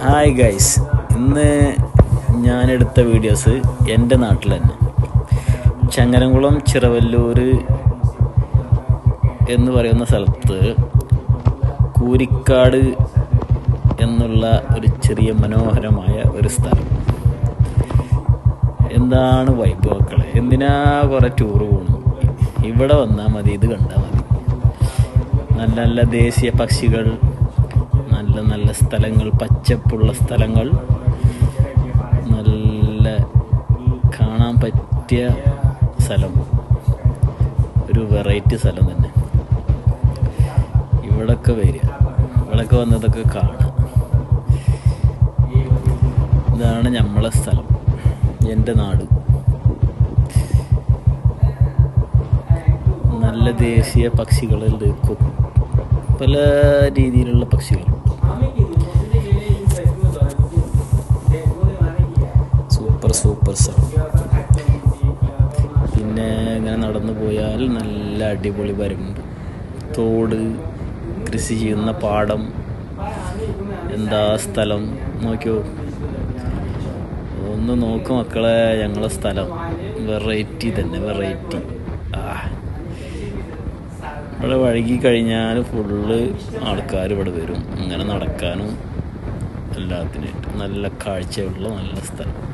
hi guys ഇന്ന് ഞാനെടുത്ത videos എൻ്റെ നാട്ടിൽ തന്നെ ചങ്ങരംകുളം ചിറവല്ലൂർ എന്ന് പറയുന്ന സ്ഥലത്ത് കൂരിക്കാട് എന്നുള്ള ഒരു ചെറിയ മനോഹരമായ ഒരു സ്ഥലം എന്താണ് വൈബ് മക്കളെ എന്തിനാ കുറേ ടൂറ് പോകണം ഇവിടെ വന്നാൽ മതി ഇത് കണ്ടാൽ മതി നല്ല നല്ല ദേശീയ പക്ഷികൾ നല്ല നല്ല സ്ഥലങ്ങൾ പച്ചപ്പുള്ള സ്ഥലങ്ങൾ നല്ല കാണാൻ പറ്റിയ സ്ഥലം ഒരു വെറൈറ്റി സ്ഥലം തന്നെ ഇവിടൊക്കെ വരിക ഇവിടൊക്കെ വന്നതൊക്കെ കാണുക ഇതാണ് നമ്മളെ സ്ഥലം എൻ്റെ നാട് നല്ല ദേശീയ പക്ഷികളുണ്ട് കൊ- പല രീതിയിലുള്ള പക്ഷികളുണ്ട് സൂപ്പർ സൂപ്പർ സ്ഥലം പിന്നെ ഇങ്ങനെ നടന്നു പോയാൽ നല്ല അടിപൊളി വരമ്പ് തോട് കൃഷി ചെയ്യുന്ന പാടം എന്താ സ്ഥലം നോക്കിയോ ഒന്ന് നോക്ക് മക്കളെ ഞങ്ങളെ സ്ഥലം വെറൈറ്റി തന്നെ വെറൈറ്റി ആ ഇവിടെ വഴുകി കഴിഞ്ഞാൽ ഫുള്ള് ആൾക്കാർ ഇവിടെ വരും ഇങ്ങനെ നടക്കാനും എല്ലാത്തിനായിട്ട് നല്ല കാഴ്ചയുള്ള നല്ല സ്ഥലം